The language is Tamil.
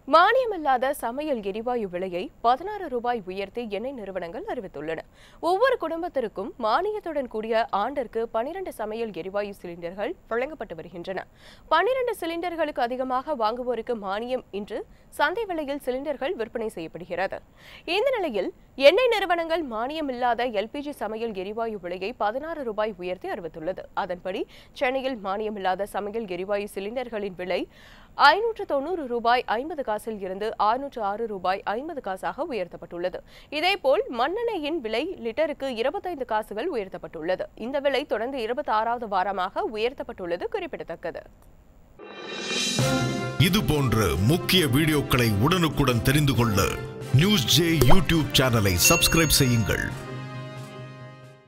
மானியமில்லாத சமையல் எரிவாயு விலையை பதினாறு ரூபாய் உயர்த்தி எண்ணெய் நிறுவனங்கள் அறிவித்துள்ளன ஒவ்வொரு குடும்பத்திற்கும் மானியத்துடன் கூடிய ஆண்டிற்கு பனிரெண்டு சமையல் எரிவாயு சிலிண்டர்கள் வழங்கப்பட்டு வருகின்றன பனிரெண்டு சிலிண்டர்களுக்கு அதிகமாக வாங்குவோருக்கு மானியம் இன்று சந்தை விலையில் சிலிண்டர்கள் விற்பனை செய்யப்படுகிறது இந்த நிலையில் எண்ணெய் நிறுவனங்கள் மானியமில்லாத எல்பிஜி சமையல் எரிவாயு விலையை பதினாறு ரூபாய் உயர்த்தி அறிவித்துள்ளது அதன்படி சென்னையில் மானியமில்லாத சமையல் எரிவாயு சிலிண்டர்களின் விலை ஐநூற்று தொண்ணூறு ரூபாய் ஐம்பது காசில் இருந்து ஆறுநூற்று ஆறு ரூபாய் ஐம்பது காசாக உயர்த்தப்பட்டுள்ளது இதேபோல் மண்ணெண்ணெயின் விலை லிட்டருக்கு இருபத்தைந்து காசுகள் உயர்த்தப்பட்டுள்ளது இந்த விலை தொடர்ந்து இருபத்தி ஆறாவது வாரமாக உயர்த்தப்பட்டுள்ளது குறிப்பிடத்தக்கது இது போன்ற முக்கிய வீடியோக்களை உடனுக்குடன் தெரிந்து கொள்ள நியூஸ் ஜே யூடியூப் சேனலை சப்ஸ்கிரைப் செய்யுங்கள்